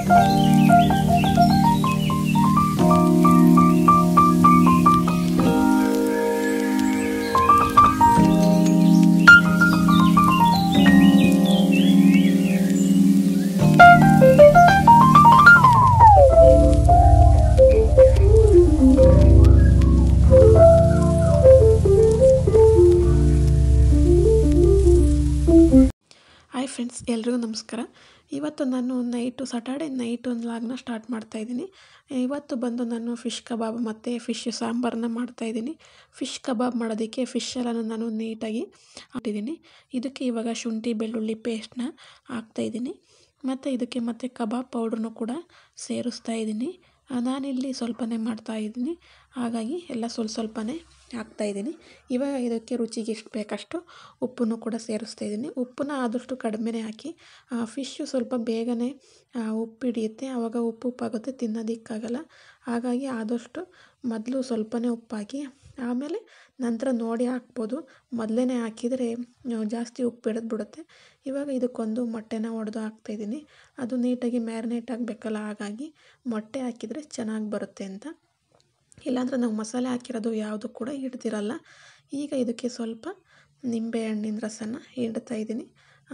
hi friends ಎಲ್ರಿಗೂ ನಮಸ್ಕಾರ ಇವತ್ತು ನಾನು ನೈಟು ಸಾಟರ್ಡೆ ನೈಟ್ ಒಂದು ಲಾಗ್ನ ಸ್ಟಾರ್ಟ್ ಮಾಡ್ತಾಯಿದ್ದೀನಿ ಇವತ್ತು ಬಂದು ನಾನು ಫಿಶ್ ಕಬಾಬ್ ಮತ್ತು ಫಿಶ್ ಸಾಂಬಾರನ್ನ ಮಾಡ್ತಾಯಿದ್ದೀನಿ ಫಿಶ್ ಕಬಾಬ್ ಮಾಡೋದಕ್ಕೆ ಫಿಶ್ ಎಲ್ಲ ನಾನು ನೀಟಾಗಿ ಹಾಕಿದ್ದೀನಿ ಇದಕ್ಕೆ ಇವಾಗ ಶುಂಠಿ ಬೆಳ್ಳುಳ್ಳಿ ಪೇಸ್ಟ್ನ ಹಾಕ್ತಾಯಿದ್ದೀನಿ ಮತ್ತು ಇದಕ್ಕೆ ಮತ್ತು ಕಬಾಬ್ ಪೌಡ್ರನ್ನು ಕೂಡ ಸೇರಿಸ್ತಾ ಇದ್ದೀನಿ ನಾನಿಲ್ಲಿ ಸ್ವಲ್ಪನೇ ಮಾಡ್ತಾಯಿದ್ದೀನಿ ಹಾಗಾಗಿ ಎಲ್ಲ ಸ್ವಲ್ಪ ಸ್ವಲ್ಪನೇ ಹಾಕ್ತಾಯಿದ್ದೀನಿ ಇವಾಗ ಇದಕ್ಕೆ ರುಚಿಗೆ ಎಷ್ಟು ಬೇಕಷ್ಟು ಉಪ್ಪನ್ನು ಕೂಡ ಸೇರಿಸ್ತಾ ಇದ್ದೀನಿ ಉಪ್ಪನ್ನ ಆದಷ್ಟು ಕಡಿಮೆನೇ ಹಾಕಿ ಫಿಶ್ಶು ಸ್ವಲ್ಪ ಬೇಗನೆ ಉಪ್ಪು ಹಿಡಿಯುತ್ತೆ ಆವಾಗ ಉಪ್ಪು ಉಪ್ಪಾಗುತ್ತೆ ತಿನ್ನೋದಕ್ಕಾಗಲ್ಲ ಹಾಗಾಗಿ ಆದಷ್ಟು ಮೊದಲು ಸ್ವಲ್ಪನೇ ಉಪ್ಪು ಹಾಕಿ ಆಮೇಲೆ ನಂತರ ನೋಡಿ ಹಾಕ್ಬೋದು ಮೊದಲೇ ಹಾಕಿದರೆ ಜಾಸ್ತಿ ಉಪ್ಪು ಹಿಡಿದು ಬಿಡುತ್ತೆ ಇವಾಗ ಇದಕ್ಕೊಂದು ಮೊಟ್ಟೆನ ಒಡೆದು ಹಾಕ್ತಾಯಿದ್ದೀನಿ ಅದು ನೀಟಾಗಿ ಮ್ಯಾರಿನೇಟ್ ಆಗಬೇಕಲ್ಲ ಹಾಗಾಗಿ ಮೊಟ್ಟೆ ಹಾಕಿದರೆ ಚೆನ್ನಾಗಿ ಬರುತ್ತೆ ಅಂತ ಇಲ್ಲಾಂದರೆ ನಾವು ಮಸಾಲೆ ಹಾಕಿರೋದು ಯಾವುದು ಕೂಡ ಹಿಡ್ದಿರಲ್ಲ ಈಗ ಇದಕ್ಕೆ ಸ್ವಲ್ಪ ನಿಂಬೆ ಹಣ್ಣಿನ ರಸನ ಹಿಂಡ್ತಾ ಇದ್ದೀನಿ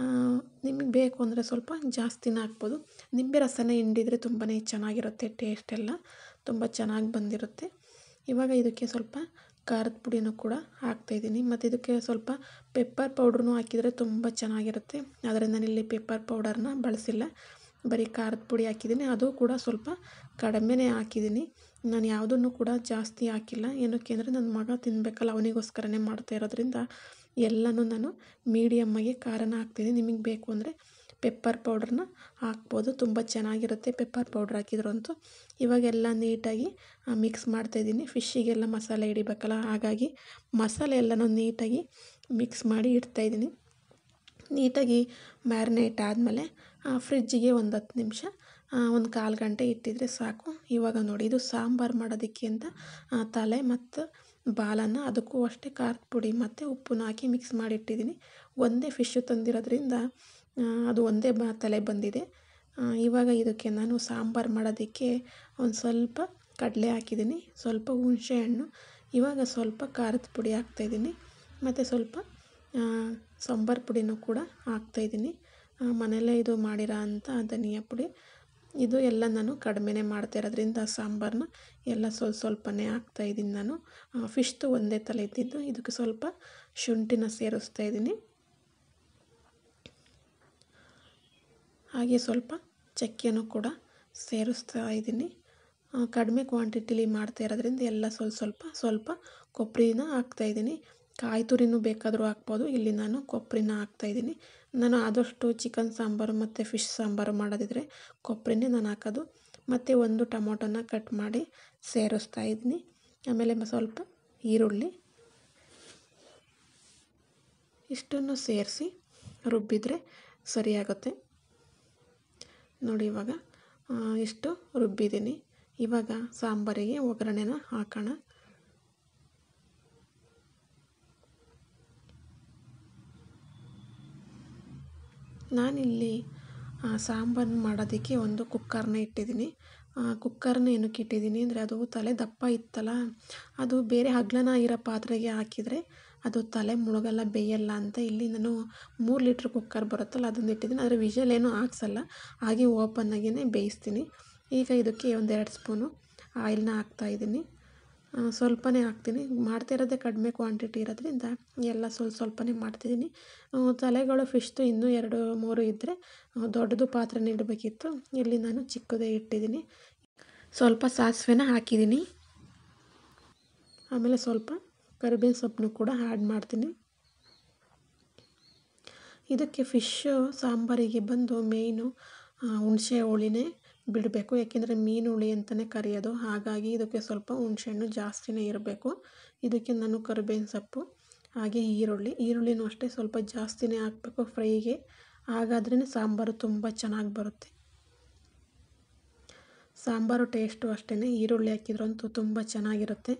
ನಿಮಗೆ ಬೇಕು ಅಂದರೆ ಸ್ವಲ್ಪ ಜಾಸ್ತಿನೇ ಹಾಕ್ಬೋದು ನಿಂಬೆ ರಸನೇ ಹಿಂಡಿದರೆ ತುಂಬಾ ಚೆನ್ನಾಗಿರುತ್ತೆ ಟೇಸ್ಟ್ ಎಲ್ಲ ತುಂಬ ಚೆನ್ನಾಗಿ ಬಂದಿರುತ್ತೆ ಇವಾಗ ಇದಕ್ಕೆ ಸ್ವಲ್ಪ ಖಾರದ ಪುಡಿನೂ ಕೂಡ ಹಾಕ್ತಾಯಿದ್ದೀನಿ ಮತ್ತು ಇದಕ್ಕೆ ಸ್ವಲ್ಪ ಪೆಪ್ಪರ್ ಪೌಡ್ರೂ ಹಾಕಿದರೆ ತುಂಬ ಚೆನ್ನಾಗಿರುತ್ತೆ ಆದರೆ ನಾನಿಲ್ಲಿ ಪೆಪ್ಪರ್ ಪೌಡರ್ನ ಬಳಸಿಲ್ಲ ಬರೀ ಖಾರದ ಪುಡಿ ಹಾಕಿದ್ದೀನಿ ಅದು ಕೂಡ ಸ್ವಲ್ಪ ಕಡಿಮೆನೇ ಹಾಕಿದ್ದೀನಿ ನಾನು ಯಾವುದನ್ನು ಕೂಡ ಜಾಸ್ತಿ ಹಾಕಿಲ್ಲ ಏನಕ್ಕೆ ಅಂದರೆ ನನ್ನ ಮಗ ತಿನ್ನಬೇಕಲ್ಲ ಅವನಿಗೋಸ್ಕರನೇ ಮಾಡ್ತಾ ಇರೋದ್ರಿಂದ ಎಲ್ಲನೂ ನಾನು ಮೀಡಿಯಮ್ಮಾಗಿ ಖಾರನ ಹಾಕ್ತಿದ್ದೀನಿ ನಿಮಗೆ ಬೇಕು ಅಂದರೆ ಪೆಪ್ಪರ್ ಪೌಡ್ರನ್ನ ಹಾಕ್ಬೋದು ತುಂಬ ಚೆನ್ನಾಗಿರುತ್ತೆ ಪೆಪ್ಪರ್ ಪೌಡ್ರ್ ಹಾಕಿದ್ರಂತೂ ಇವಾಗೆಲ್ಲ ನೀಟಾಗಿ ಮಿಕ್ಸ್ ಮಾಡ್ತಾಯಿದ್ದೀನಿ ಫಿಶ್ಶಿಗೆಲ್ಲ ಮಸಾಲೆ ಹಿಡಿಬೇಕಲ್ಲ ಹಾಗಾಗಿ ಮಸಾಲೆ ಎಲ್ಲನೂ ನೀಟಾಗಿ ಮಿಕ್ಸ್ ಮಾಡಿ ಇಡ್ತಾಯಿದ್ದೀನಿ ನೀಟಾಗಿ ಮ್ಯಾರಿನೇಟ್ ಆದಮೇಲೆ ಫ್ರಿಜ್ಜಿಗೆ ಒಂದು ಹತ್ತು ನಿಮಿಷ ಒಂದು ಕಾಲು ಗಂಟೆ ಇಟ್ಟಿದ್ರೆ ಸಾಕು ಇವಾಗ ನೋಡಿ ಇದು ಸಾಂಬಾರು ಮಾಡೋದಕ್ಕೆ ಅಂತ ತಲೆ ಮತ್ತು ಬಾಲನ್ನು ಅದಕ್ಕೂ ಅಷ್ಟೇ ಖಾರದ ಪುಡಿ ಮತ್ತು ಉಪ್ಪನ್ನ ಹಾಕಿ ಮಿಕ್ಸ್ ಮಾಡಿ ಇಟ್ಟಿದ್ದೀನಿ ಒಂದೇ ಫಿಶ್ಶು ತಂದಿರೋದ್ರಿಂದ ಅದು ಒಂದೇ ಬಾ ತಲೆ ಬಂದಿದೆ ಇವಾಗ ಇದಕ್ಕೆ ನಾನು ಸಾಂಬಾರು ಮಾಡೋದಕ್ಕೆ ಒಂದು ಸ್ವಲ್ಪ ಕಡಲೆ ಹಾಕಿದ್ದೀನಿ ಸ್ವಲ್ಪ ಹುಣಸೆ ಹಣ್ಣು ಇವಾಗ ಸ್ವಲ್ಪ ಖಾರದ ಪುಡಿ ಹಾಕ್ತಾಯಿದ್ದೀನಿ ಮತ್ತು ಸ್ವಲ್ಪ ಸಾಂಬಾರು ಪುಡಿನೂ ಕೂಡ ಹಾಕ್ತಾಯಿದ್ದೀನಿ ಮನೆಯಲ್ಲೇ ಇದು ಮಾಡಿರೋ ಅಂಥ ಧನಿಯಾ ಪುಡಿ ಇದು ಎಲ್ಲ ನಾನು ಕಡಿಮೆನೇ ಮಾಡ್ತಾ ಇರೋದ್ರಿಂದ ಸಾಂಬಾರನ್ನ ಎಲ್ಲ ಸ್ವಲ್ಪ ಸ್ವಲ್ಪನೇ ಹಾಕ್ತಾಯಿದ್ದೀನಿ ನಾನು ಫಿಶ್ದು ಒಂದೇ ತಲೆ ಇದ್ದಿದ್ದು ಇದಕ್ಕೆ ಸ್ವಲ್ಪ ಶುಂಠಿನ ಸೇರಿಸ್ತಾ ಇದ್ದೀನಿ ಹಾಗೆ ಸ್ವಲ್ಪ ಚಕ್ಕೆನೂ ಕೂಡ ಸೇರಿಸ್ತಾ ಇದ್ದೀನಿ ಕಡಿಮೆ ಕ್ವಾಂಟಿಟಿಲಿ ಮಾಡ್ತಾ ಇರೋದ್ರಿಂದ ಎಲ್ಲ ಸ್ವಲ್ಪ ಸ್ವಲ್ಪ ಸ್ವಲ್ಪ ಕೊಬ್ಬರಿನ ಹಾಕ್ತಾಯಿದ್ದೀನಿ ಕಾಯಿ ತುರಿನೂ ಬೇಕಾದರೂ ಹಾಕ್ಬೋದು ಇಲ್ಲಿ ನಾನು ಕೊಬ್ಬರಿನ ಹಾಕ್ತಾಯಿದ್ದೀನಿ ನಾನು ಆದಷ್ಟು ಚಿಕನ್ ಸಾಂಬಾರು ಮತ್ತು ಫಿಶ್ ಸಾಂಬಾರು ಮಾಡೋದಿದ್ರೆ ಕೊಬ್ಬರಿನೇ ನಾನು ಹಾಕೋದು ಮತ್ತು ಒಂದು ಟೊಮೊಟೊನ ಕಟ್ ಮಾಡಿ ಸೇರಿಸ್ತಾ ಇದ್ದೀನಿ ಆಮೇಲೆ ಸ್ವಲ್ಪ ಈರುಳ್ಳಿ ಇಷ್ಟನ್ನು ಸೇರಿಸಿ ರುಬ್ಬಿದರೆ ಸರಿಯಾಗುತ್ತೆ ನೋಡಿ ಇವಾಗ ಇಷ್ಟು ರುಬ್ಬಿದ್ದೀನಿ ಇವಾಗ ಸಾಂಬಾರಿಗೆ ಒಗ್ಗರಣೆನ ಹಾಕೋಣ ನಾನಿಲ್ಲಿ ಸಾಂಬಾರು ಮಾಡೋದಕ್ಕೆ ಒಂದು ಕುಕ್ಕರ್ನ ಇಟ್ಟಿದ್ದೀನಿ ಕುಕ್ಕರ್ನ ಏನಕ್ಕೆ ಇಟ್ಟಿದ್ದೀನಿ ಅಂದರೆ ಅದು ತಲೆ ದಪ್ಪ ಇತ್ತಲ್ಲ ಅದು ಬೇರೆ ಅಗ್ಲನ ಇರೋ ಪಾತ್ರೆಗೆ ಹಾಕಿದರೆ ಅದು ತಲೆ ಮುಳುಗಲ್ಲ ಬೇಯಲ್ಲ ಅಂತ ಇಲ್ಲಿ ನಾನು ಮೂರು ಲೀಟ್ರ್ ಕುಕ್ಕರ್ ಬರುತ್ತಲ್ಲ ಅದನ್ನು ಇಟ್ಟಿದ್ದೀನಿ ಆದರೆ ವಿಷಲ್ ಏನೂ ಹಾಕ್ಸಲ್ಲ ಹಾಗೆ ಓಪನ್ನಾಗಿಯೇ ಬೇಯಿಸ್ತೀನಿ ಈಗ ಇದಕ್ಕೆ ಒಂದೆರಡು ಸ್ಪೂನು ಆಯಿಲ್ನ ಹಾಕ್ತಾಯಿದ್ದೀನಿ ಸ್ವಲ್ಪನೇ ಹಾಕ್ತೀನಿ ಮಾಡ್ತಾ ಇರೋದೇ ಕಡಿಮೆ ಕ್ವಾಂಟಿಟಿ ಇರೋದ್ರಿಂದ ಎಲ್ಲ ಸ್ವಲ್ಪ ಸ್ವಲ್ಪನೇ ಮಾಡ್ತಿದ್ದೀನಿ ತಲೆಗಳು ಫಿಶ್ದು ಇನ್ನೂ ಎರಡು ಮೂರು ಇದ್ದರೆ ದೊಡ್ಡದು ಪಾತ್ರೆನ ಇಡಬೇಕಿತ್ತು ಇಲ್ಲಿ ನಾನು ಚಿಕ್ಕದೇ ಇಟ್ಟಿದ್ದೀನಿ ಸ್ವಲ್ಪ ಸಾಸಿವೆನ ಹಾಕಿದ್ದೀನಿ ಆಮೇಲೆ ಸ್ವಲ್ಪ ಕರಿಬೇವಿನ ಸೊಪ್ಪನ್ನು ಕೂಡ ಆ್ಯಡ್ ಮಾಡ್ತೀನಿ ಇದಕ್ಕೆ ಫಿಶ್ಶು ಸಾಂಬಾರಿಗೆ ಬಂದು ಮೇಯ್ನು ಹುಣಸೆ ಹುಳಿನೇ ಬಿಡಬೇಕು ಯಾಕೆಂದರೆ ಮೀನು ಹುಳಿ ಅಂತಲೇ ಕರೆಯೋದು ಹಾಗಾಗಿ ಇದಕ್ಕೆ ಸ್ವಲ್ಪ ಹುಣಸೆಹಣ್ಣು ಜಾಸ್ತಿನೇ ಇರಬೇಕು ಇದಕ್ಕೆ ನಾನು ಕರಿಬೇವಿನ ಸೊಪ್ಪು ಹಾಗೆ ಈರುಳ್ಳಿ ಈರುಳ್ಳಿನೂ ಅಷ್ಟೇ ಸ್ವಲ್ಪ ಜಾಸ್ತಿನೇ ಹಾಕಬೇಕು ಫ್ರೈಗೆ ಹಾಗಾದ್ರೇ ಸಾಂಬಾರು ತುಂಬ ಚೆನ್ನಾಗಿ ಬರುತ್ತೆ ಸಾಂಬಾರು ಟೇಸ್ಟು ಅಷ್ಟೇ ಈರುಳ್ಳಿ ಹಾಕಿದ್ರಂತೂ ತುಂಬ ಚೆನ್ನಾಗಿರುತ್ತೆ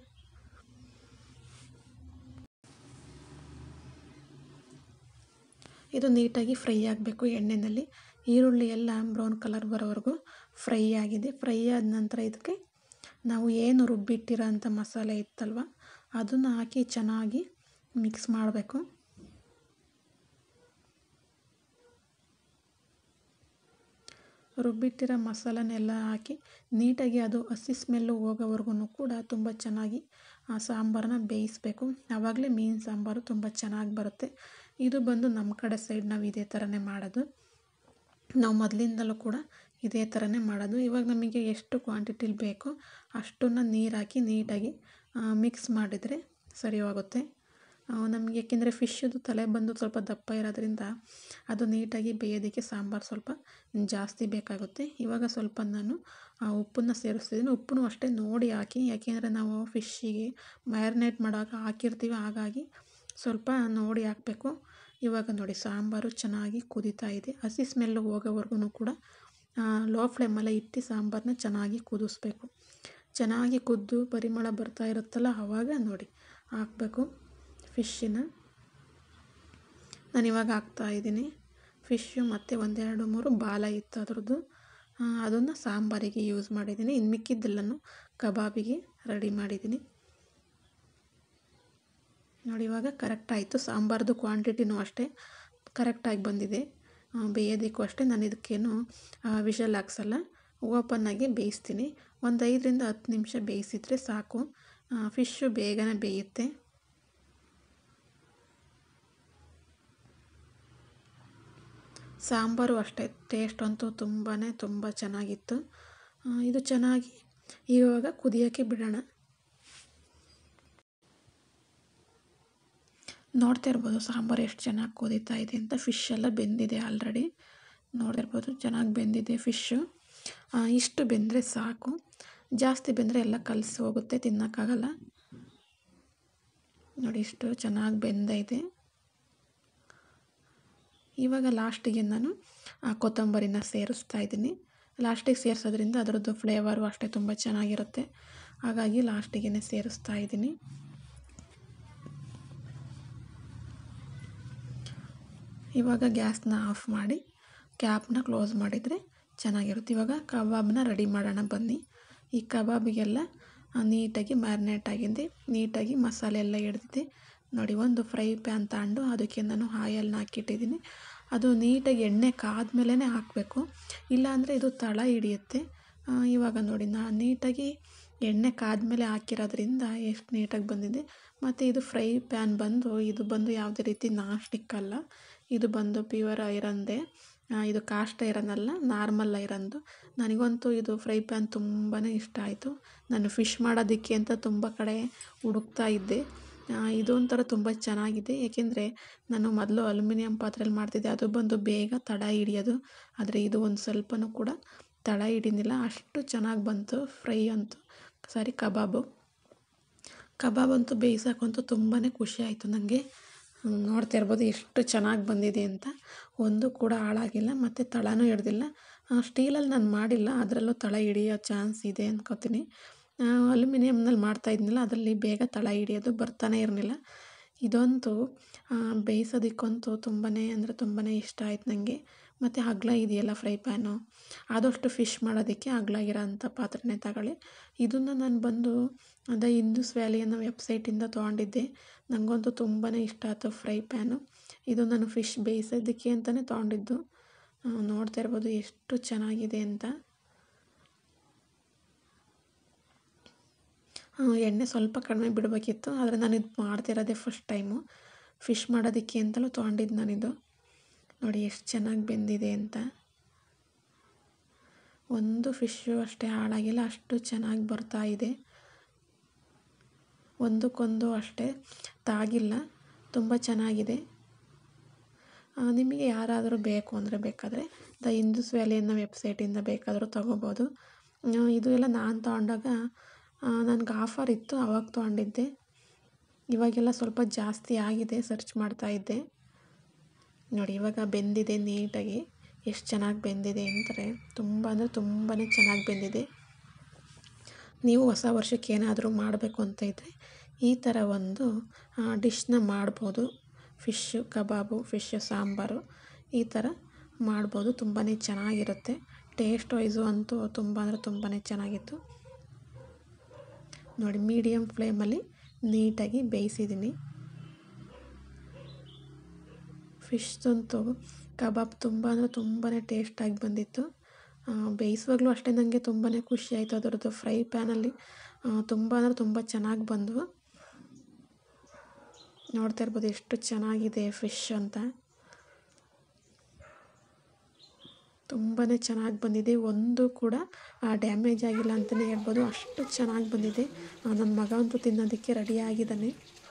ಇದು ನೀಟಾಗಿ ಫ್ರೈ ಆಗಬೇಕು ಎಣ್ಣೆಯಲ್ಲಿ ಈರುಳ್ಳಿ ಎಲ್ಲ ಬ್ರೌನ್ ಕಲರ್ ಬರೋವರೆಗೂ ಫ್ರೈ ಆಗಿದೆ ಫ್ರೈ ಆದ ನಂತರ ಇದಕ್ಕೆ ನಾವು ಏನು ರುಬ್ಬಿಟ್ಟಿರೋ ಅಂಥ ಮಸಾಲೆ ಇತ್ತಲ್ವ ಅದನ್ನು ಹಾಕಿ ಚೆನ್ನಾಗಿ ಮಿಕ್ಸ್ ಮಾಡಬೇಕು ರುಬ್ಬಿಟ್ಟಿರೋ ಮಸಾಲನೆಲ್ಲ ಹಾಕಿ ನೀಟಾಗಿ ಅದು ಹಸಿ ಸ್ಮೆಲ್ಲು ಹೋಗೋವರೆಗೂ ಕೂಡ ತುಂಬ ಚೆನ್ನಾಗಿ ಆ ಸಾಂಬಾರನ್ನ ಬೇಯಿಸಬೇಕು ಆವಾಗಲೇ ಮೀನು ಸಾಂಬಾರು ತುಂಬ ಚೆನ್ನಾಗಿ ಬರುತ್ತೆ ಇದು ಬಂದು ನಮ್ಮ ಕಡೆ ಸೈಡ್ ನಾವು ಇದೇ ಥರನೇ ಮಾಡೋದು ನಾವು ಮೊದಲಿಂದಲೂ ಕೂಡ ಇದೇ ಥರನೇ ಮಾಡೋದು ಇವಾಗ ನಮಗೆ ಎಷ್ಟು ಕ್ವಾಂಟಿಟಿಲಿ ಬೇಕೋ ಅಷ್ಟನ್ನು ನೀರು ಹಾಕಿ ನೀಟಾಗಿ ಮಿಕ್ಸ್ ಮಾಡಿದರೆ ಸರಿ ಹೋಗುತ್ತೆ ನಮಗೆ ಏಕೆಂದರೆ ಫಿಶ್ಶದು ತಲೆ ಬಂದು ಸ್ವಲ್ಪ ದಪ್ಪ ಇರೋದ್ರಿಂದ ಅದು ನೀಟಾಗಿ ಬೇಯೋದಕ್ಕೆ ಸಾಂಬಾರು ಸ್ವಲ್ಪ ಜಾಸ್ತಿ ಬೇಕಾಗುತ್ತೆ ಇವಾಗ ಸ್ವಲ್ಪ ನಾನು ಉಪ್ಪನ್ನು ಸೇರಿಸ್ತಿದ್ದೀನಿ ಉಪ್ಪನ್ನು ಅಷ್ಟೇ ನೋಡಿ ಹಾಕಿ ಯಾಕೆಂದರೆ ನಾವು ಫಿಶ್ಶಿಗೆ ಮ್ಯಾರಿನೇಟ್ ಮಾಡೋಕೆ ಹಾಕಿರ್ತೀವಿ ಹಾಗಾಗಿ ಸ್ವಲ್ಪ ನೋಡಿ ಹಾಕಬೇಕು ಇವಾಗ ನೋಡಿ ಸಾಂಬಾರು ಚೆನ್ನಾಗಿ ಕುದೀತಾ ಇದೆ ಹಸಿ ಸ್ಮೆಲ್ಲು ಹೋಗೋವರೆಗೂ ಕೂಡ ಲೋ ಫ್ಲೇಮಲ್ಲೇ ಇಟ್ಟು ಸಾಂಬಾರನ್ನ ಚೆನ್ನಾಗಿ ಕುದಿಸ್ಬೇಕು ಚೆನ್ನಾಗಿ ಕುದ್ದು ಪರಿಮಳ ಬರ್ತಾ ಇರುತ್ತಲ್ಲ ಆವಾಗ ನೋಡಿ ಹಾಕಬೇಕು ಫಿಶ್ಶಿನ ನಾನು ಇವಾಗ ಹಾಕ್ತಾಯಿದ್ದೀನಿ ಫಿಶ್ಶು ಮತ್ತು ಒಂದೆರಡು ಮೂರು ಬಾಲ ಇತ್ತು ಅದ್ರದ್ದು ಅದನ್ನು ಸಾಂಬಾರಿಗೆ ಯೂಸ್ ಮಾಡಿದ್ದೀನಿ ಇನ್ನು ಮಿಕ್ಕಿದ್ದೆಲ್ಲನೂ ಕಬಾಬಿಗೆ ರೆಡಿ ಮಾಡಿದ್ದೀನಿ ನೋಡಿ ಇವಾಗ ಕರೆಕ್ಟ್ ಆಯಿತು ಸಾಂಬಾರ್ದು ಕ್ವಾಂಟಿಟಿನೂ ಅಷ್ಟೇ ಕರೆಕ್ಟಾಗಿ ಬಂದಿದೆ ಬೇಯೋದಕ್ಕೂ ಅಷ್ಟೇ ನಾನು ಇದಕ್ಕೇನು ವಿಷಲ್ ಹಾಕ್ಸಲ್ಲ ಓಪನ್ನಾಗಿ ಬೇಯಿಸ್ತೀನಿ ಒಂದು ಐದರಿಂದ ಹತ್ತು ನಿಮಿಷ ಬೇಯಿಸಿದರೆ ಸಾಕು ಫಿಶ್ಶು ಬೇಗನೆ ಬೇಯುತ್ತೆ ಸಾಂಬಾರು ಅಷ್ಟೇ ಟೇಸ್ಟ್ ಅಂತೂ ತುಂಬಾ ತುಂಬ ಚೆನ್ನಾಗಿತ್ತು ಇದು ಚೆನ್ನಾಗಿ ಇವಾಗ ಕುದಿಯೋಕ್ಕೆ ಬಿಡೋಣ ನೋಡ್ತಾ ಇರ್ಬೋದು ಸಾಂಬಾರು ಎಷ್ಟು ಚೆನ್ನಾಗಿ ಕುದೀತಾ ಇದೆ ಅಂತ ಫಿಶ್ ಎಲ್ಲ ಬೆಂದಿದೆ ಆಲ್ರೆಡಿ ನೋಡ್ತಿರ್ಬೋದು ಚೆನ್ನಾಗಿ ಬೆಂದಿದೆ ಫಿಶ್ಶು ಇಷ್ಟು ಬೆಂದರೆ ಸಾಕು ಜಾಸ್ತಿ ಬೆಂದರೆ ಎಲ್ಲ ಕಲಸಿ ಹೋಗುತ್ತೆ ತಿನ್ನೋಕ್ಕಾಗಲ್ಲ ನೋಡಿ ಇಷ್ಟು ಚೆನ್ನಾಗಿ ಬೆಂದೈತೆ ಇವಾಗ ಲಾಸ್ಟಿಗೆ ನಾನು ಕೊತ್ತಂಬರಿನ ಸೇರಿಸ್ತಾ ಇದ್ದೀನಿ ಲಾಸ್ಟಿಗೆ ಸೇರಿಸೋದ್ರಿಂದ ಅದರದ್ದು ಫ್ಲೇವರು ಅಷ್ಟೇ ತುಂಬ ಚೆನ್ನಾಗಿರುತ್ತೆ ಹಾಗಾಗಿ ಲಾಸ್ಟಿಗೆ ಸೇರಿಸ್ತಾ ಇದ್ದೀನಿ ಇವಾಗ ಗ್ಯಾಸ್ನ ಆಫ್ ಮಾಡಿ ಕ್ಯಾಪ್ನ ಕ್ಲೋಸ್ ಮಾಡಿದರೆ ಚೆನ್ನಾಗಿರುತ್ತೆ ಇವಾಗ ಕಬಾಬ್ನ ರೆಡಿ ಮಾಡೋಣ ಬನ್ನಿ ಈ ಕಬಾಬಿಗೆಲ್ಲ ನೀಟಾಗಿ ಮ್ಯಾರಿನೇಟ್ ಆಗಿದೆ ನೀಟಾಗಿ ಮಸಾಲೆ ಎಲ್ಲ ಹಿಡ್ದಿದೆ ನೋಡಿ ಒಂದು ಫ್ರೈ ಪ್ಯಾನ್ ತಗೊಂಡು ಅದಕ್ಕೆ ನಾನು ಆಯಲ್ನ ಹಾಕಿಟ್ಟಿದ್ದೀನಿ ಅದು ನೀಟಾಗಿ ಎಣ್ಣೆ ಕಾದ್ಮೇಲೆ ಹಾಕಬೇಕು ಇಲ್ಲಾಂದರೆ ಇದು ತಳ ಹಿಡಿಯುತ್ತೆ ಇವಾಗ ನೋಡಿ ನಾನು ನೀಟಾಗಿ ಎಣ್ಣೆ ಕಾದ್ಮೇಲೆ ಹಾಕಿರೋದ್ರಿಂದ ಎಷ್ಟು ನೀಟಾಗಿ ಬಂದಿದೆ ಮತ್ತು ಇದು ಫ್ರೈ ಪ್ಯಾನ್ ಬಂದು ಇದು ಬಂದು ಯಾವುದೇ ರೀತಿ ನಾನ್ ಸ್ಟಿಕ್ ಅಲ್ಲ ಇದು ಬಂದು ಪ್ಯೂರ್ ಐರನ್ದೇ ಇದು ಕಾಸ್ಟ್ ಐರನ್ ಅಲ್ಲ ನಾರ್ಮಲ್ ಐರನ್ದು ನನಗಂತೂ ಇದು ಫ್ರೈ ಪ್ಯಾನ್ ತುಂಬಾ ಇಷ್ಟ ಆಯಿತು ನಾನು ಫಿಶ್ ಮಾಡೋದಕ್ಕೆ ಅಂತ ತುಂಬ ಕಡೆ ಹುಡುಕ್ತಾ ಇದ್ದೆ ಇದೊಂಥರ ತುಂಬ ಚೆನ್ನಾಗಿದೆ ಏಕೆಂದರೆ ನಾನು ಮೊದಲು ಅಲ್ಯೂಮಿನಿಯಂ ಪಾತ್ರೆಯಲ್ಲಿ ಮಾಡ್ತಿದ್ದೆ ಅದು ಬಂದು ಬೇಗ ತಡ ಹಿಡಿಯೋದು ಆದರೆ ಇದು ಒಂದು ಸ್ವಲ್ಪನೂ ಕೂಡ ತಡ ಹಿಡಿದಿಲ್ಲ ಅಷ್ಟು ಚೆನ್ನಾಗಿ ಬಂತು ಫ್ರೈ ಅಂತೂ ಸಾರಿ ಕಬಾಬು ಕಬಾಬ್ ಅಂತೂ ಬೇಯಿಸೋಕ್ಕಂತೂ ತುಂಬಾ ಖುಷಿ ಆಯಿತು ನನಗೆ ನೋಡ್ತಾ ಇರ್ಬೋದು ಎಷ್ಟು ಚೆನ್ನಾಗಿ ಬಂದಿದೆ ಅಂತ ಒಂದು ಕೂಡ ಹಾಳಾಗಿಲ್ಲ ಮತ್ತು ತಳನೂ ಹಿಡ್ದಿಲ್ಲ ಸ್ಟೀಲಲ್ಲಿ ನಾನು ಮಾಡಿಲ್ಲ ಅದರಲ್ಲೂ ತಳ ಹಿಡಿಯೋ ಚಾನ್ಸ್ ಇದೆ ಅಂದ್ಕೋತೀನಿ ಅಲ್ಯೂಮಿನಿಯಮ್ನಲ್ಲಿ ಮಾಡ್ತಾಯಿದ್ನಲ್ಲ ಅದರಲ್ಲಿ ಬೇಗ ತಳ ಹಿಡಿಯೋದು ಬರ್ತಾನೆ ಇರಲಿಲ್ಲ ಇದಂತೂ ಬೇಯಿಸೋದಕ್ಕಂತೂ ತುಂಬಾ ಅಂದರೆ ತುಂಬಾ ಇಷ್ಟ ಆಯ್ತು ನನಗೆ ಮತ್ತು ಅಗಲ ಇದೆಯಲ್ಲ ಫ್ರೈ ಪ್ಯಾನು ಆದಷ್ಟು ಫಿಶ್ ಮಾಡೋದಕ್ಕೆ ಅಗಲ ಇರೋಂಥ ಪಾತ್ರೆನೇ ತಗೊಳ್ಳಿ ಇದನ್ನು ನಾನು ಬಂದು ದ ಇಂದೂಸ್ ವ್ಯಾಲಿ ಅನ್ನೋ ವೆಬ್ಸೈಟಿಂದ ತೊಗೊಂಡಿದ್ದೆ ನನಗಂತೂ ತುಂಬಾ ಇಷ್ಟ ಆಯ್ತು ಫ್ರೈ ಪ್ಯಾನು ಇದು ನಾನು ಫಿಶ್ ಬೇಯಿಸೋದಕ್ಕೆ ಅಂತಲೇ ತೊಗೊಂಡಿದ್ದು ನೋಡ್ತಾ ಇರ್ಬೋದು ಎಷ್ಟು ಚೆನ್ನಾಗಿದೆ ಅಂತ ಎಣ್ಣೆ ಸ್ವಲ್ಪ ಕಡಿಮೆ ಬಿಡಬೇಕಿತ್ತು ಆದರೆ ನಾನು ಇದು ಮಾಡ್ತಿರೋದೇ ಫಸ್ಟ್ ಟೈಮು ಫಿಶ್ ಮಾಡೋದಕ್ಕೆ ಅಂತಲೂ ತೊಗೊಂಡಿದ್ದು ನಾನಿದು ನೋಡಿ ಎಷ್ಟು ಚೆನ್ನಾಗಿ ಬೆಂದಿದೆ ಅಂತ ಒಂದು ಫಿಶ್ಶು ಅಷ್ಟೇ ಹಾಳಾಗಿಲ್ಲ ಅಷ್ಟು ಚೆನ್ನಾಗಿ ಬರ್ತಾ ಇದೆ ಒಂದಕ್ಕೊಂದು ಅಷ್ಟೇ ತಾಗಿಲ್ಲ ತುಂಬ ಚೆನ್ನಾಗಿದೆ ನಿಮಗೆ ಯಾರಾದರೂ ಬೇಕು ಅಂದರೆ ಬೇಕಾದರೆ ದ ಇಂದೂಸ್ ವ್ಯಾಲಿ ಅನ್ನೋ ವೆಬ್ಸೈಟಿಂದ ಬೇಕಾದರೂ ತೊಗೋಬೋದು ಇದು ಎಲ್ಲ ನಾನು ತೊಗೊಂಡಾಗ ನನಗೆ ಆಫರ್ ಇತ್ತು ಆವಾಗ ತೊಗೊಂಡಿದ್ದೆ ಇವಾಗೆಲ್ಲ ಸ್ವಲ್ಪ ಜಾಸ್ತಿ ಆಗಿದೆ ಸರ್ಚ್ ಮಾಡ್ತಾ ಇದ್ದೆ ನೋಡಿ ಇವಾಗ ಬೆಂದಿದೆ ನೀಟಾಗಿ ಎಷ್ಟು ಚೆನ್ನಾಗಿ ಬೆಂದಿದೆ ಅಂದರೆ ತುಂಬ ಅಂದರೆ ತುಂಬಾ ಚೆನ್ನಾಗಿ ಬೆಂದಿದೆ ನೀವು ಹೊಸ ವರ್ಷಕ್ಕೆ ಏನಾದರೂ ಮಾಡಬೇಕು ಅಂತ ಇದ್ದರೆ ಈ ಥರ ಒಂದು ಡಿಶ್ನ ಮಾಡ್ಬೋದು ಫಿಶ್ಶು ಕಬಾಬು ಫಿಶ್ ಸಾಂಬಾರು ಈ ಥರ ಮಾಡ್ಬೋದು ತುಂಬಾ ಚೆನ್ನಾಗಿರುತ್ತೆ ಟೇಸ್ಟ್ ವೈಸು ಅಂತೂ ತುಂಬ ಅಂದರೆ ತುಂಬಾ ಚೆನ್ನಾಗಿತ್ತು ನೋಡಿ ಮೀಡಿಯಮ್ ಫ್ಲೇಮಲ್ಲಿ ನೀಟಾಗಿ ಬೇಯಿಸಿದ್ದೀನಿ ಫಿಶ್ದಂತೂ ಕಬಾಬ್ ತುಂಬ ಅಂದರೆ ತುಂಬಾ ಟೇಸ್ಟಾಗಿ ಬಂದಿತ್ತು ಬೇಯಿಸುವಾಗಲೂ ಅಷ್ಟೇ ನನಗೆ ತುಂಬಾ ಖುಷಿ ಆಯಿತು ಅದರದ್ದು ಫ್ರೈ ಪ್ಯಾನಲ್ಲಿ ತುಂಬ ಅಂದರೆ ತುಂಬ ಚೆನ್ನಾಗಿ ಬಂದವು ನೋಡ್ತಾ ಇರ್ಬೋದು ಎಷ್ಟು ಚೆನ್ನಾಗಿದೆ ಫಿಶ್ ಅಂತ ತುಂಬಾ ಚೆನ್ನಾಗಿ ಬಂದಿದೆ ಒಂದು ಕೂಡ ಡ್ಯಾಮೇಜ್ ಆಗಿಲ್ಲ ಅಂತಲೇ ಹೇಳ್ಬೋದು ಅಷ್ಟು ಚೆನ್ನಾಗಿ ಬಂದಿದೆ ನನ್ನ ಮಗ ಅಂತೂ ತಿನ್ನೋದಕ್ಕೆ ರೆಡಿ ಆಗಿದ್ದಾನೆ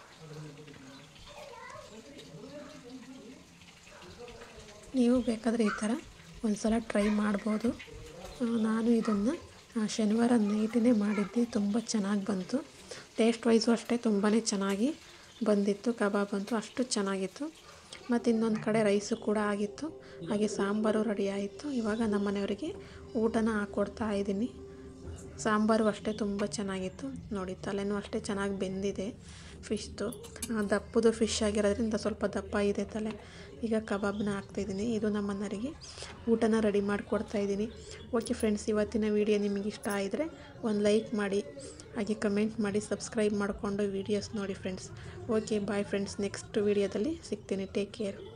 ನೀವು ಬೇಕಾದರೆ ಈ ಥರ ಒಂದು ಸಲ ಟ್ರೈ ಮಾಡ್ಬೋದು ನಾನು ಇದನ್ನು ಶನಿವಾರ ನೈಟೇ ಮಾಡಿದ್ದೆ ತುಂಬ ಚೆನ್ನಾಗಿ ಬಂತು ಟೇಸ್ಟ್ ವೈಸು ಅಷ್ಟೇ ತುಂಬಾ ಚೆನ್ನಾಗಿ ಬಂದಿತ್ತು ಕಬಾಬ್ ಅಂತೂ ಅಷ್ಟು ಚೆನ್ನಾಗಿತ್ತು ಮತ್ತು ಇನ್ನೊಂದು ಕಡೆ ರೈಸು ಕೂಡ ಆಗಿತ್ತು ಹಾಗೆ ಸಾಂಬಾರು ರೆಡಿ ಆಯಿತು ಇವಾಗ ನಮ್ಮ ಮನೆಯವರಿಗೆ ಊಟನ ಹಾಕ್ಕೊಡ್ತಾ ಇದ್ದೀನಿ ಸಾಂಬಾರು ಅಷ್ಟೇ ತುಂಬ ಚೆನ್ನಾಗಿತ್ತು ನೋಡಿ ತಲೆನೂ ಅಷ್ಟೇ ಚೆನ್ನಾಗಿ ಬೆಂದಿದೆ ಫಿಶ್ದು ದಪ್ಪದು ಫಿಶ್ ಆಗಿರೋದ್ರಿಂದ ಸ್ವಲ್ಪ ದಪ್ಪ ಇದೆ ತಲೆ ಈಗ ಕಬಾಬ್ನ ಹಾಕ್ತಾಯಿದ್ದೀನಿ ಇದು ನಮ್ಮ ಮನೆಯವರಿಗೆ ಊಟನ ರೆಡಿ ಮಾಡಿಕೊಡ್ತಾ ಇದ್ದೀನಿ ಓಕೆ ಫ್ರೆಂಡ್ಸ್ ಇವತ್ತಿನ ವೀಡಿಯೋ ನಿಮಗೆ ಇಷ್ಟ ಆಗಿದರೆ ಒಂದು ಲೈಕ್ ಮಾಡಿ ಹಾಗೆ ಕಮೆಂಟ್ ಮಾಡಿ ಸಬ್ಸ್ಕ್ರೈಬ್ ಮಾಡಿಕೊಂಡು ವೀಡಿಯೋಸ್ ನೋಡಿ friends okay bye friends next ವೀಡಿಯೋದಲ್ಲಿ ಸಿಗ್ತೀನಿ ಟೇಕ್ ಕೇರ್